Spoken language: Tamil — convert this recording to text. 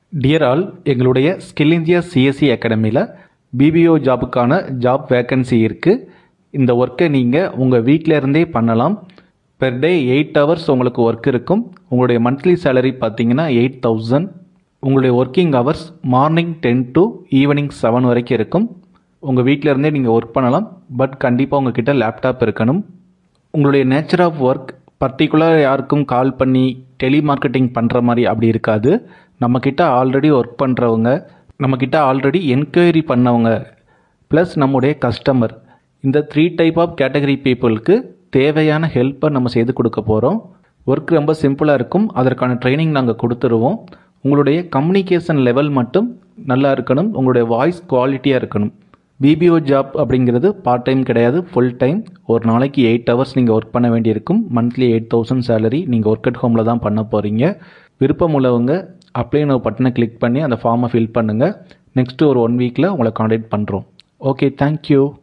டியர் ஆல் எங்களுடைய ஸ்கில் இந்தியா சிஎஸ்சி அகாடமியில் பிபிஓ ஜாபுக்கான ஜாப் வேக்கன்சி இருக்குது இந்த ஒர்க்கை நீங்கள் உங்கள் வீட்டில் இருந்தே பண்ணலாம் பெர் டே எயிட் ஹவர்ஸ் உங்களுக்கு ஒர்க் இருக்கும் உங்களுடைய மந்த்லி சேலரி பார்த்தீங்கன்னா எயிட் தௌசண்ட் உங்களுடைய working hours morning ten to evening seven வரைக்கும் இருக்கும் உங்கள் வீட்டில் இருந்தே நீங்கள் ஒர்க் பண்ணலாம் பட் கண்டிப்பாக உங்ககிட்ட லேப்டாப் இருக்கணும் உங்களுடைய நேச்சர் ஆஃப் ஒர்க் பர்டிகுலர் யாருக்கும் கால் பண்ணி டெலிமார்க்கெட்டிங் பண்ணுற மாதிரி அப்படி இருக்காது நம்மக்கிட்ட ஆல்ரெடி ஒர்க் பண்ணுறவங்க நம்மக்கிட்ட ஆல்ரெடி என்கொயரி பண்ணவங்க ப்ளஸ் நம்முடைய கஸ்டமர் இந்த த்ரீ டைப் ஆஃப் கேட்டகரி பீப்புளுக்கு தேவையான ஹெல்ப்பை நம்ம செய்து கொடுக்க போகிறோம் ஒர்க் ரொம்ப சிம்பிளாக இருக்கும் அதற்கான ட்ரைனிங் நாங்கள் கொடுத்துருவோம் உங்களுடைய கம்யூனிகேஷன் லெவல் மட்டும் நல்லா இருக்கணும் உங்களுடைய வாய்ஸ் குவாலிட்டியாக இருக்கணும் பிபிஓ ஜாப் அப்படிங்கிறது பார்ட் டைம் கிடையாது ஃபுல் டைம் ஒரு நாளைக்கு எயிட் ஹவர்ஸ் நீங்கள் ஒர்க் பண்ண வேண்டியிருக்கும் மந்த்லி எயிட் தௌசண்ட் சேலரி நீங்கள் ஒர்க் அட் ஹோமில் தான் பண்ண போகிறீங்க விருப்பம் உள்ளவங்க அப்ளை நோ பட்டனை கிளிக் பண்ணி அந்த ஃபார்மை ஃபில் பண்ணுங்கள் நெக்ஸ்ட்டு ஒரு ஒன் வீக்கில் உங்களை காண்டாக்ட் பண்ணுறோம் ஓகே தேங்க்யூ